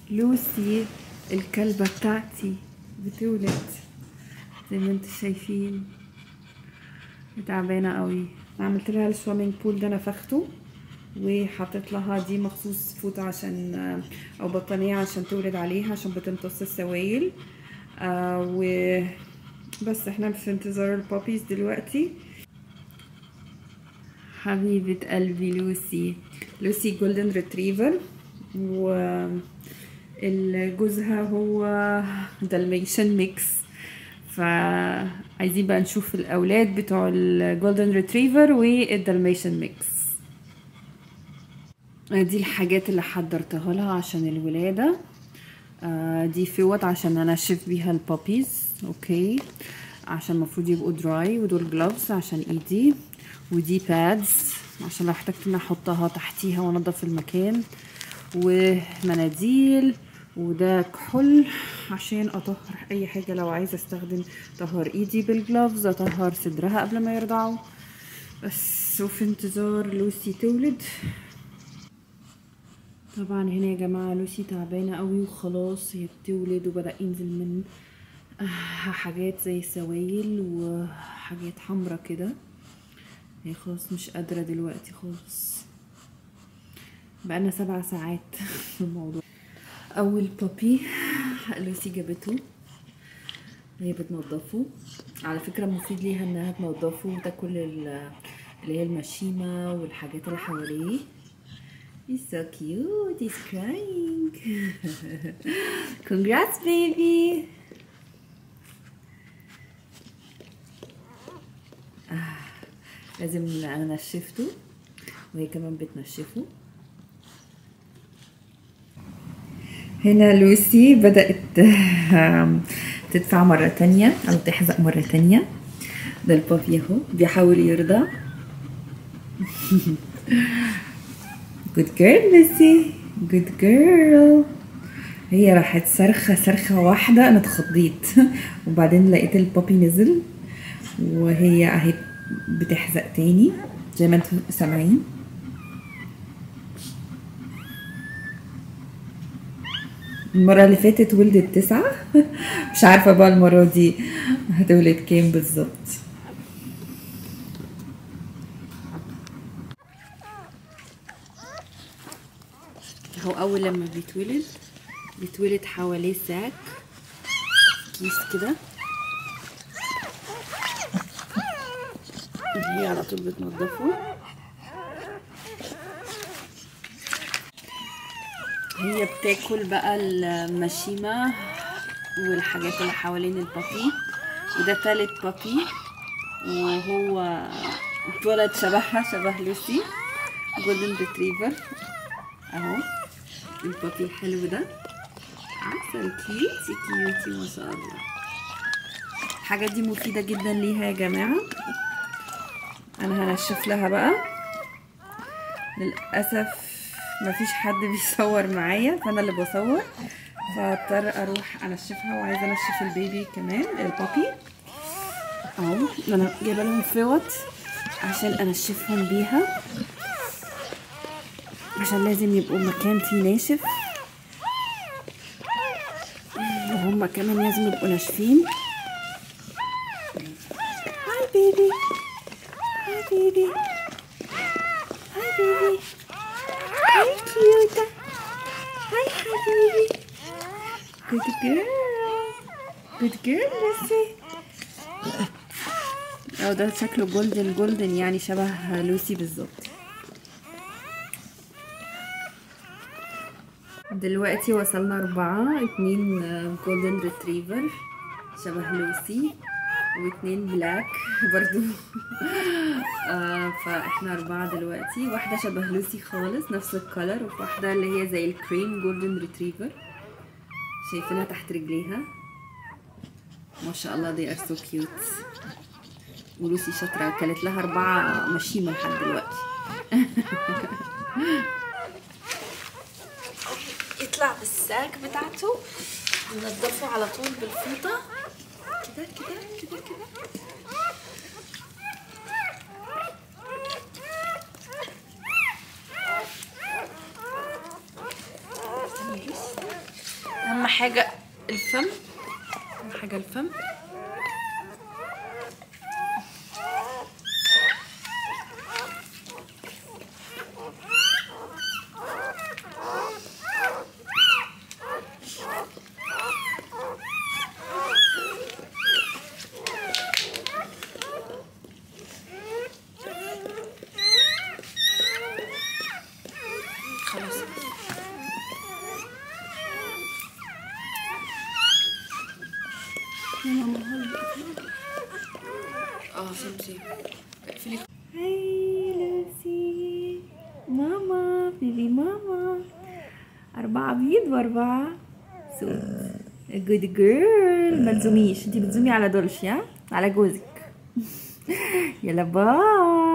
لوسي الكلبة بتاعتي بتولد زي ما انتم شايفين تعبانة قوي عملت لها السويمنج بول ده نفخته وحطيت لها دي مخصوص فوطة عشان او بطانية عشان تولد عليها عشان بتمتص السوائل آه و بس احنا في انتظار البابيز دلوقتي حبيبة قلبي لوسي لوسي جولدن ريتريفر و جوزها هو دالميشن ميكس فعايزين بقى نشوف الاولاد بتوع الجولدن ريتريفر والدالميشن ميكس دي الحاجات اللي حضرتها لها عشان الولادة آه دي فوط عشان انشف بيها البابيز اوكي عشان المفروض يبقوا دراي ودول جلوفز عشان ايدي ودي بادز عشان لو احتجت ان احطها تحتيها وانضف المكان ومناديل وده كحول عشان اطهر اي حاجه لو عايزه استخدم طهر ايدي بالجلوفز اطهر صدرها قبل ما يرضعوا بس وفي انتظار لوسي تولد طبعا هنا يا جماعه لوسي تعبانه قوي وخلاص هي بتولد وبدا ينزل من حاجات زي سوائل وحاجات حمرا كده هي خلاص مش قادره دلوقتي خالص بقالنا سبع ساعات في الموضوع اول بابي لوسي جابته هي بتنضفه على فكرة مفيد ليها انها تنضفه وتاكل اللي هي المشيمة والحاجات اللي حواليه He's so cute. He's crying. Congrats, baby. آه. لازم انا نشفته وهي كمان بتنشفه هنا لوسي بدأت تدفع مرة تانية أو تحزق مرة تانية ده البابي اهو بيحاول يرضى good girl لوسي good girl هي راحت صرخة صرخة واحدة أنا اتخضيت وبعدين لقيت البابي نزل وهي أهي بتحزق تاني زي ما انتم سامعين المرة اللي فاتت ولدت تسعة مش عارفة بقى المرة دي هتولد كام بالظبط هو أول لما بيتولد بيتولد حواليه ساك كيس كده هي على طول بتنضفه هي بتاكل بقى المشيمة والحاجات اللي حوالين البابي وده تالت بابي وهو اتولد شبهها شبه لوسي جولدن ريتريفر اهو البابي الحلو ده عسل كيوتي كيوتي ما شاء الله الحاجات دي مفيدة جدا ليها يا جماعة انا هنشف لها بقى للأسف مفيش حد بيصور معايا فانا اللي بصور فاضطر اروح انشفها وعايزه انشف البيبي كمان البابي اهو انا جايبه لهم فوط عشان انشفهم بيها عشان لازم يبقوا مكان فيه ناشف وهم كمان لازم يبقوا ناشفين هاي بيبي هاي بيبي هاي بيبي هاي كيوتة هاي حبيبي good girl good girl لوسي اه ده شكله جولدن جولدن يعني شبه لوسي بالظبط دلوقتي وصلنا أربعة اتنين جولدن ريتريفر شبه لوسي واتنين بلاك برضو آه فاحنا أربعة دلوقتي واحدة شبه لوسي خالص نفس الكولر وفي واحدة اللي هي زي الكريم جولدن ريتريفر شايفينها تحت رجليها ما شاء الله they are so cute ولوسي شاطرة كانت لها أربعة مشيمة لحد دلوقتي يطلع بالساك بتاعته ننضفه على طول بالفوطة كده كده كده كده حاجه الفم اهم حاجه الفم خلاص اه سيب سيب اقفلي هاي لوسي ماما بيبي ماما أربعة بيض وأربعة سود جود جيرل ما تزوميش انتي بتزومي على دولش يا على جوزك يلا باي